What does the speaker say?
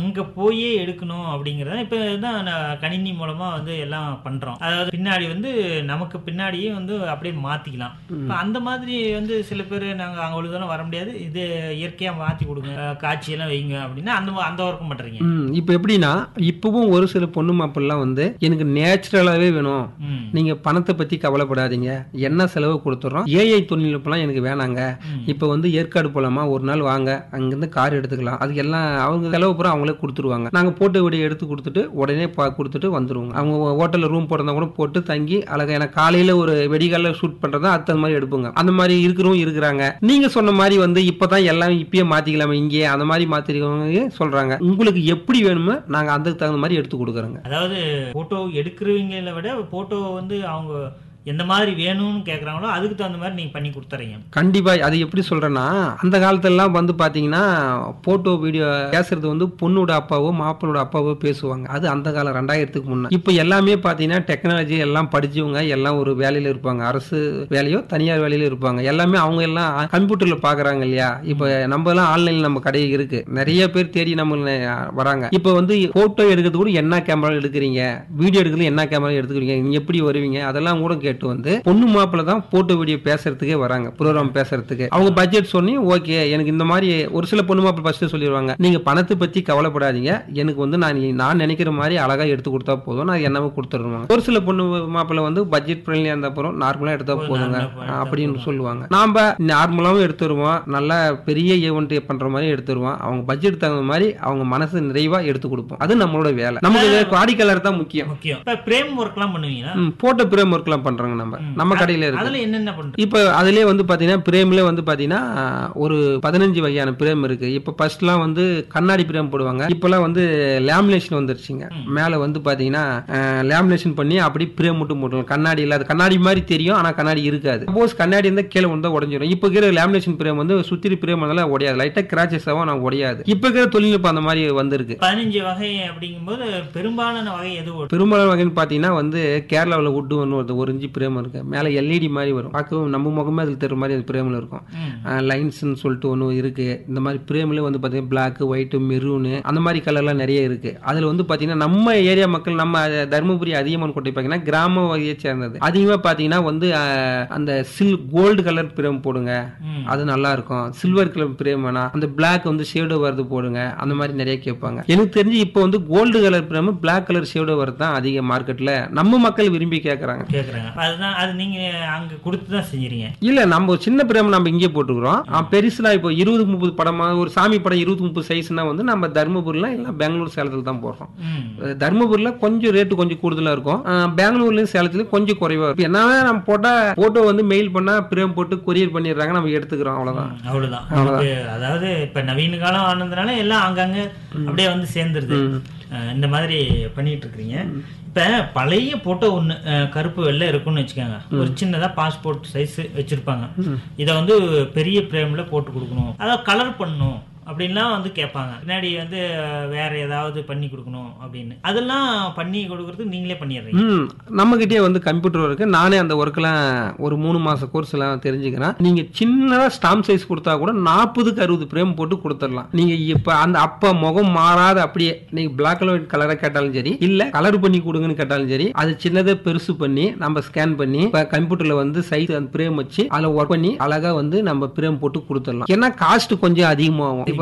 அங்க போயே எடுக்கணும் அப்படிங்கறத இப்ப தான் நான் கணினி மூலமா வந்து எல்லாம் பண்றோம் அதாவது பின்னாடி வந்து நமக்கு பின்னாடியே வந்து அப்படியே மாத்திக்கலாம் இப்ப அந்த மாதிரி வந்து சில பேர் நாங்க அங்க அவ்வளவு தூரம் வர முடியாது இது இயற்கையா மாத்தி கொடுங்க அஹ் காட்சியெல்லாம் வைங்க அப்படின்னா அந்த மா- அந்த ஒர்க்கும் பண்றீங்க ம் இப்போ எப்படின்னா இப்பவும் ஒரு சில பொண்ணு மாப்பிள்லாம் வந்து எனக்கு நேச்சுரலாவே வேணும் ம். நீங்க பணத்தை பத்தி கவலைப்படாதீங்க என்ன செலவு கொடுத்துறோம் ஏஐ தொழில்நுட்பம்லாம் எனக்கு வேணாங்க ம். இப்போ வந்து ஏற்காடு போலாமா ஒரு நாள் வாங்க அங்கிருந்து கார் எடுத்துக்கலாம் அதுக்கு எல்லாம் அவங்க செலவு பூரா அவங்களே கொடுத்துருவாங்க நாங்க போட்டு வீடியோ எடுத்து கொடுத்துட்டு உடனே பா- கொடுத்துட்டு வந்துருவோங்க அவங்க ஹோட்டல்ல ரூம் போடுறதா கூட போட்டு தங்கி அழகா எனக்கு காலையில ஒரு வெடிகால ஷூட் பண்றதா அது அந்த மாதிரி எடுப்புங்க அந்த மாதிரி இருக்கிறவங்க இருக்கிறாங்க நீங்க சொன்ன மாதிரி வந்து இப்பதான் எல்லாம் இப்பயே மாத்திக்கலாமா இங்கே அந்த மாதிரி மாத்திருக்கவங்க சொல்றாங்க உங்களுக்கு எப்படி வேணுமோ நாங்க அதுக்கு தகுந்த மாதிரி எடுத்து கொடுக்குறோங்க அதாவது போட்டோ எடுக்கிறவங்கள விட போட்டோ வந்து அவங்க எந்த மாதிரி வேணும்னு கேக்குறாங்களோ அதுக்கு தகுந்த மாதிரி நீங்க பண்ணி கொடுத்துறீங்க கண்டிப்பா அது எப்படி சொல்றேன்னா அந்த காலத்துலலாம் வந்து பாத்தீங்கன்னா போட்டோ வீடியோ பேசுறது வந்து பொண்ணோட அப்பாவோ மாப்பிளோட அப்பாவோ பேசுவாங்க அது அந்த காலம் ரெண்டாயிரத்துக்கு முன்ன இப்போ எல்லாமே பாத்தீங்கன்னா டெக்னாலஜி எல்லாம் படிச்சவங்க எல்லாம் ஒரு வேலையில இருப்பாங்க அரசு வேலையோ தனியார் வேலையில இருப்பாங்க எல்லாமே அவங்க எல்லாம் கம்ப்யூட்டர்ல பாக்குறாங்க இல்லையா இப்போ நம்ம எல்லாம் ஆன்லைன்ல நம்ம கடை இருக்கு நிறைய பேர் தேடி நம்ம வராங்க இப்போ வந்து போட்டோ எடுக்கிறது கூட என்ன கேமரா எடுக்கிறீங்க வீடியோ எடுக்கிறது என்ன கேமரா எடுத்துக்கிறீங்க நீங்க எப்படி வருவீங்க அதெல்லாம் கூட கேட்டு வந்து பொண்ணு மாப்பிள்ள தான் போட்டோ வீடியோ பேசுறதுக்கே வராங்க ப்ரோக்ராம் பேசுறதுக்கு அவங்க பட்ஜெட் சொல்லி ஓகே எனக்கு இந்த மாதிரி ஒரு சில பொண்ணு மாப்பிள்ள ஃபர்ஸ்ட் சொல்லிடுவாங்க நீங்க பணத்தை பத்தி கவலைப்படாதீங்க எனக்கு வந்து நான் நான் நினைக்கிற மாதிரி அழகா எடுத்து கொடுத்தா போதும் நான் என்னவோ கொடுத்துருவாங்க ஒரு சில பொண்ணு மாப்பிள்ள வந்து பட்ஜெட் ஃப்ரெண்ட்லியா இருந்த அப்புறம் நார்மலா எடுத்தா ஒரு போதுங்க normal ஆ எடுத்தா அப்படின்னு சொல்லுவாங்க நாம நார்மலாவும் எடுத்துருவோம் நல்ல பெரிய ஈவெண்ட் பண்ற மாதிரி எடுத்துருவோம் அவங்க பட்ஜெட் தகுந்த மாதிரி அவங்க மனசு நிறைவா எடுத்து கொடுப்போம் அது நம்மளோட வேலை நமக்கு வாடிக்கையாளர் தான் முக்கியம் முக்கியம் இப்ப பிரேம் ஒர்க்லாம் பண்ணுவீங்களா போட்டோ பிரேம் ஒர்க்லாம் பண்றாங்க நம்ம நம்ம கடையில இருக்கு அதுல என்னென்ன பண்றீங்க இப்போ அதுலயே வந்து பாத்தீங்கன்னா பிரேம்ல வந்து பாத்தீங்கன்னா ஒரு பதினஞ்சு வகையான பிரேம் இருக்கு இப்போ ஃபர்ஸ்ட்லாம் வந்து கண்ணாடி பிரேம் போடுவாங்க இப்போலாம் வந்து லேமினேஷன் வந்துருச்சுங்க மேல வந்து பாத்தீங்கன்னா லேமினேஷன் பண்ணி அப்படி பிரேம் மட்டும் போட்டுருவாங்க கண்ணாடி இல்லாத கண்ணாடி மாதிரி தெரியும் ஆனா கண்ணாடி இருக்காது சப்போஸ் கண்ணாடி இருந்தா கீழே வந்தா உடஞ்சிரும் இப்போ இருக்கிற லேமினேஷன் பிரேம் வந்து சுத்திரி பிரேம் அதெல்லாம் உடையாது லைட்டா கிராச்சஸ் ஆகும் நான் உடையாது இப்போ இருக்கிற தொழில்நுட்பம் அந்த மாதிரி வந்திருக்கு பதினஞ்சு வகை அப்படிங்கும்போது பெரும்பாலான வகை எது ஓடும் பெரும்பாலான வகைன்னு பார்த்தீங்கன்னா வந்து கேரளாவில் உட்டு ஒன்று வருது ஒரு இன்ச்சு பிரேம் இருக்கு மேலே எல்இடி மாதிரி வரும் பார்க்கவும் நம்ம முகமே அதில் தெரிய மாதிரி அது பிரேமில் இருக்கும் ம். லைன்ஸ்னு சொல்லிட்டு ஒன்று இருக்கு இந்த மாதிரி பிரேமில் வந்து பார்த்தீங்கன்னா பிளாக் ஒயிட்டு மெரூனு அந்த மாதிரி கலர்லாம் நிறைய இருக்கு அதில் வந்து பார்த்தீங்கன்னா நம்ம ஏரியா மக்கள் நம்ம தருமபுரி அதிகமான கோட்டை பார்த்தீங்கன்னா கிராம வகையை சேர்ந்தது அதிகமாக பார்த்தீங்கன்னா வந்து அஹ், அந்த சில் கோல்டு கலர் பிரேம் போடுங்க ம். அது நல்லா இருக்கும் சில்வர் கலர் பிரேம் வேணாம் அந்த பிளாக் வந்து ஷேடோ வருது போடுங்க அந்த மாதிரி நிறைய கேட்பாங்க எனக்கு தெரிஞ்சு இப்போ வந்து gold colour frame black colour shadow வருது தான் அதிக மார்க்கெட்ல நம்ம மக்கள் விரும்பி கேட்கறாங்க கேக்குறாங்க அதுதான் அது நீங்க அங்க கொடுத்து தான் செஞ்சீங்க இல்ல நம்ம ஒரு சின்ன பிரேம் நம்ம இங்கே போட்டுக்கிறோம் ஆ, பெருசுலாம் இப்போ இருபது முப்பது படமா ஒரு சாமி படம் இருபது முப்பது சைஸ்னா வந்து நம்ம தருமபுரில இல்லை பெங்களூர் சேலத்துல தான் போடுறோம் ம். அஹ் தருமபுரில கொஞ்சம் ரேட்டு கொஞ்சம் கூடுதலா இருக்கும் அஹ் பெங்களூர்லயும் சேலத்துலயும் கொஞ்சம் குறைவா இருக்கும் என்னவே நம்ம போட்டா போட்டோ வந்து மெயில் பண்ணா பிரேம் போட்டு கொரியர் பண்ணிடுறாங்க நம்ம எடுத்துக்கிறோம் அவ்வளவுதான் ம், அவ்வளவுதான் நமக்கு அதாவது இப்ப நவீன காலம் ஆனதுனால எல்லாம் அங்கங்க அப்படியே வந்து சேர்ந்துருது அஹ் இந்த மாதிரி பண்ணிட்டு இருக்கிறீங்க இப்ப பழைய போட்டோ ஒண்ணு அஹ் கருப்பு வெள்ளை இருக்கும்னு வச்சுக்கோங்க ஒரு சின்னதா பாஸ்போர்ட் சைஸ் வச்சிருப்பாங்க இத வந்து பெரிய பிரேம்ல போட்டு கொடுக்கணும் அதாவது கலர் பண்ணணும் அப்படின்லாம் வந்து கேட்பாங்க பின்னாடி வந்து அஹ், வேற ஏதாவது பண்ணி கொடுக்கணும் அப்படின்னு அதெல்லாம் பண்ணி கொடுக்கறதுக்கு நீங்களே பண்ணிடுறீங்க ம் நம்மகிட்டயே வந்து கம்ப்யூட்டர் இருக்கு நானே அந்த ஒர்க்கெல்லாம் ஒரு மூணு மாச கோர்ஸ் எல்லாம் தெரிஞ்சுக்கிறேன் நீங்க சின்னதா ஸ்டாம்ப் சைஸ் கொடுத்தா கூட நாற்பதுக்கு அறுபது பிரேம் போட்டு கொடுத்துடலாம் நீங்க இப்ப அந்த அப்ப முகம் மாறாத அப்படியே நீங்க பிளாக் அண்ட் ஒயிட் கலரை கேட்டாலும் சரி இல்ல கலர் பண்ணி கொடுங்கன்னு கேட்டாலும் சரி அது சின்னதை பெருசு பண்ணி நம்ம ஸ்கேன் பண்ணி இப்ப கம்ப்யூட்டர்ல வந்து சைஸ் அந்த பிரேம் வச்சு அதுல ஒர்க் பண்ணி அழகா வந்து நம்ம பிரேம் போட்டு கொடுத்துடலாம் ஏன்னா காஸ்ட் கொஞ்சம் அதிகமாகும்